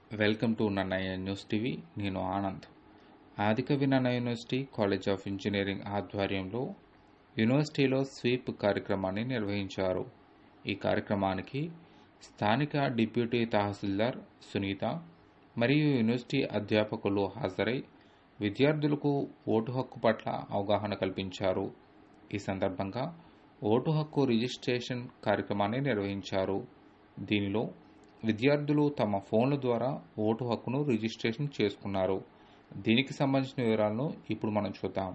welcome to Nannaya news TV నేను Anand Adikavi Nannaya university college of engineering ఆధ్వర్యంలో యూనివర్సిటీలో స్వీప్ కార్యక్రమాన్ని నిర్వహించారు ఈ కార్యక్రమానికి స్థానిక డిప్యూటీ తహసీల్దార్ సునీత మరియు యూనివర్సిటీ అధ్యాపకులు హాజరై విద్యార్థులకు ఓటు హక్కు పట్ల అవగాహన కల్పించారు ఈ సందర్భంగా ఓటు హక్కు రిజిస్ట్రేషన్ కార్యక్రమాన్ని నిర్వహించారు దీనిలో విద్యార్థులు తమ ఫోన్ల ద్వారా ఓటు హక్కును రిజిస్ట్రేషన్ చేసుకున్నారు దీనికి సంబంధించిన వివరాలను ఇప్పుడు మనం చూద్దాం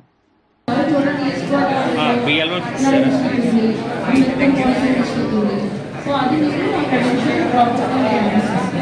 బిఎల్ఓ సో అది మీరు అక్కడ నుంచి డ్రాప్ చేయాలి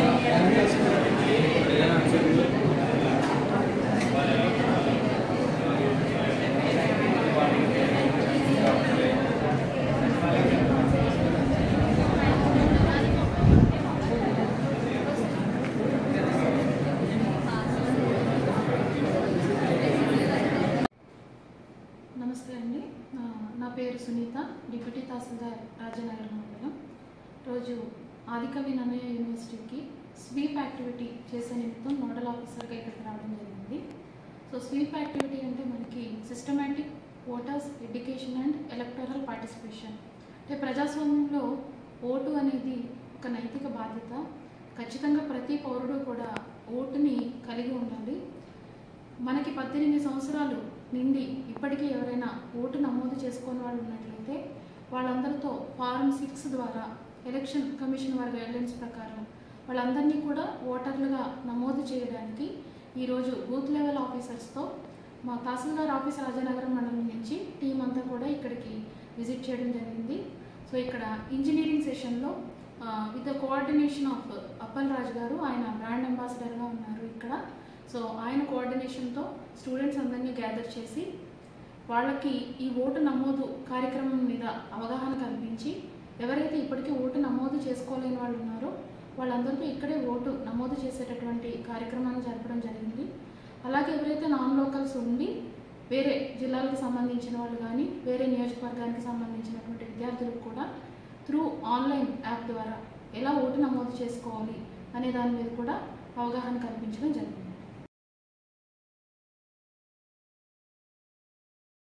నమస్తే అండి ఆ, నా పేరు సునీత డిప్యూటీ తహసీల్దార్ రాజనగర్ మండలం రోజు ఆదికవి నన్నయ్య యూనివర్సిటీకి స్వీప్ యాక్టివిటీ చేసే నిమిత్తం నోడల్ ఆఫీసర్గా ఇక్కడికి రావడం జరిగింది సో స్వీప్ యాక్టివిటీ అంటే మనకి systematic voters education and electoral participation అంటే ప్రజాస్వామ్యంలో ఓటు అనేది ఒక నైతిక బాధ్యత ఖచ్చితంగా ప్రతి పౌరుడు కూడా ఓటుని కలిగి ఉండాలి మనకి పద్దెనిమిది సంవత్సరాలు నిండి ఇప్పటికీ ఎవరైనా ఓటు నమోదు చేసుకొని వాళ్ళు ఉన్నట్లయితే వాళ్ళందరితో ఫారం సిక్స్ ద్వారా ఎలక్షన్ కమిషన్ వారి గైడ్లైన్స్ ప్రకారం వాళ్ళందరినీ కూడా ఓటర్లుగా నమోదు చేయడానికి ఈరోజు బూత్ లెవెల్ ఆఫీసర్స్తో మా తహసీల్దార్ ఆఫీస్ రాజనగరం మండలం నుంచి టీం అంతా కూడా ఇక్కడికి విజిట్ చేయడం జరిగింది సో ఇక్కడ ఇంజనీరింగ్ సెషన్లో with the coordination of Appal Raju garu ఆయన బ్రాండ్ అంబాసిడర్గా ఉన్నారు ఇక్కడ సో ఆయన కోఆర్డినేషన్తో స్టూడెంట్స్ అందరినీ గ్యాదర్ చేసి వాళ్ళకి ఈ ఓటు నమోదు కార్యక్రమం మీద అవగాహన కల్పించి ఎవరైతే ఇప్పటికీ ఓటు నమోదు చేసుకోలేని వాళ్ళు ఉన్నారో వాళ్ళందరితో ఇక్కడే ఓటు నమోదు చేసేటటువంటి కార్యక్రమాన్ని జరపడం జరిగింది అలాగే ఎవరైతే నాన్ లోకల్స్ ఉండి వేరే జిల్లాలకు సంబంధించిన వాళ్ళు కానీ వేరే నియోజకవర్గానికి సంబంధించినటువంటి విద్యార్థులకు కూడా త్రూ ఆన్లైన్ యాప్ ద్వారా ఎలా ఓటు నమోదు చేసుకోవాలి అనే దాని మీద కూడా అవగాహన కల్పించడం జరిగింది